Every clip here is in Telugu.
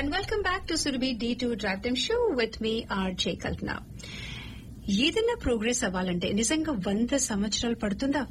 and welcome back to Surabhi D2 Drive Time Show with me, RJ Kalpana. ఏదైనా ప్రోగ్రెస్ అవ్వాలంటే నిజంగా వంద సంవత్సరాలు పడుతుందా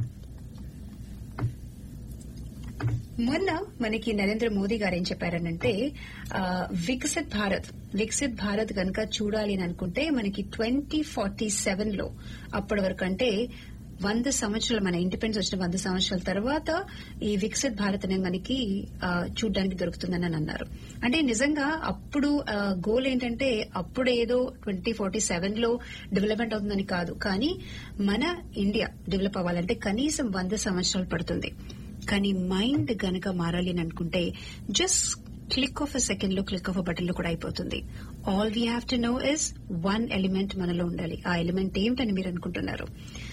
మొన్న మనకి నరేంద్ర మోదీ గారు ఏం చెప్పారనంటే ఆ, వికసిత్ భారత్ వికసిత్ భారత్ కనుక చూడాలి అని అనుకుంటే మనకి ట్వంటీ ఫార్టీ సెవెన్ లో అప్పటి వరకు అంటే వంద సంవత్సరాలు మన ఇండిపెండెన్స్ వచ్చిన వంద సంవత్సరాల తర్వాత ఈ వికసిత్ భారత్ అనేది మనకి ఆ, చూడ్డానికి దొరుకుతుందని అని అన్నారు అంటే నిజంగా అప్పుడు గోల్ ఏంటంటే అప్పుడు ఏదో ట్వంటీ ఫార్టీ సెవెన్ లో డెవలప్మెంట్ అవుతుందని కాదు కానీ మన ఇండియా డెవలప్ అవ్వాలంటే కనీసం వంద సంవత్సరాలు పడుతుంది కానీ మైండ్ గనక మారాలి అని అనుకుంటే just click of a second లో క్లిక్ ఆఫ్ అ బటన్ లో కూడా అయిపోతుంది all we have to know is one element మనలో ఉండాలి ఆ ఎలిమెంట్ ఏమిటని మీరు అనుకుంటున్నారు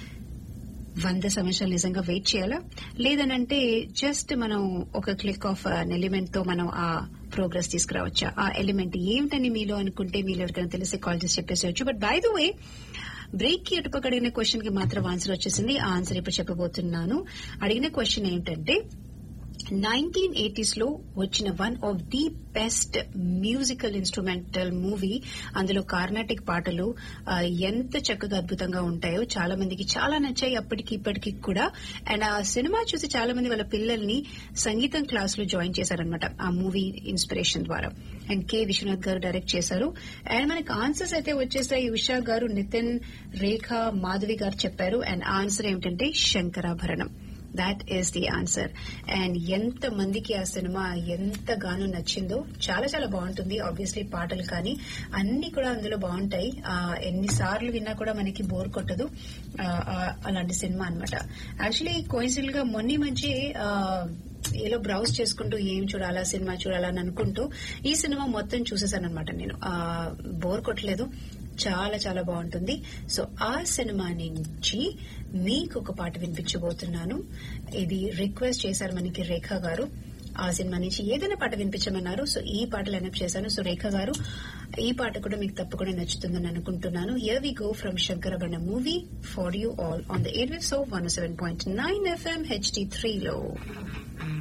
వంద సంవత్సరాలు నిజంగా వెయిట్ చేయాలా లేదనంటే జస్ట్ మనం ఒక క్లిక్ ఆఫ్ ఎలిమెంట్ తో మనం ఆ ప్రోగ్రెస్ తీసుకురావచ్చా ఆ ఎలిమెంట్ ఏమిటని మీలో అనుకుంటే మీలో ఎవరికైనా తెలిసి కాల్ చేసి చెప్పేసేయచ్చు but by the way break కి అటుపక్క అడిగిన క్వశ్చన్ కి మాత్రం ఆన్సర్ వచ్చేసింది ఆ ఆన్సర్ ఇప్పుడు చెప్పబోతున్నాను అడిగిన క్వశ్చన్ ఏంటంటే నైన్టీన్ ఎయిటీస్ లో వచ్చిన one of the best musical instrumental movie అందులో కార్నాటిక్ పాటలు ఆ, ఎంత చక్కగా అద్భుతంగా ఉంటాయో చాలా మందికి చాలా నచ్చాయి అప్పటికి ఇప్పటికి కూడా అండ్ ఆ సినిమా చూసి చాలా మంది వాళ్ళ పిల్లల్ని సంగీతం క్లాస్ లో జాయిన్ చేశారనమాట ఆ మూవీ ఇన్స్పిరేషన్ ద్వారా and K Vishwanath garu direct చేశారు అండ్ మనకి ఆన్సర్స్ అయితే వచ్చేసాయి ఉషా గారు నితిన్ రేఖ మాధవి గారు చెప్పారు అండ్ ఆన్సర్ ఏమిటంటే Shankarabharanam that is the answer and ఎంత మందికి ఆ సినిమా ఎంతగానో నచ్చిందో చాలా చాలా బాగుంటుంది ఆబ్వియస్లీ పాటలు కానీ అన్ని కూడా అందులో బాగుంటాయి ఆ, ఎన్నిసార్లు విన్నా కూడా మనకి బోర్ కొట్టదు ఆ, ఆ, అలాంటి సినిమా అన్నమాట యాక్చువల్లీ కోయిన్సిడెంట్ గా మొన్న ఈ మధ్య ఆ, ఏదో బ్రౌజ్ చేసుకుంటూ ఏం చూడాలా సినిమా చూడాలా అని అనుకుంటూ ఈ సినిమా మొత్తం చూసేసాను అనమాట నేను ఆ, బోర్ కొట్టలేదు చాలా చాలా బాగుంటుంది సో ఆ సినిమా నుంచి మీకు ఒక పాట వినిపించబోతున్నాను ఇది రిక్వెస్ట్ చేశారు మనకి రేఖ గారు ఆ సినిమా నుంచి ఏదైనా పాట వినిపించమన్నారు సో ఈ పాట లైనప్ చేశాను సో రేఖ గారు ఈ పాట కూడా మీకు తప్పకుండా నచ్చుతుందని అనుకుంటున్నాను here we go from Shankarabharanam movie for you all on the air waves of one seven point nine FM HD త్రీలో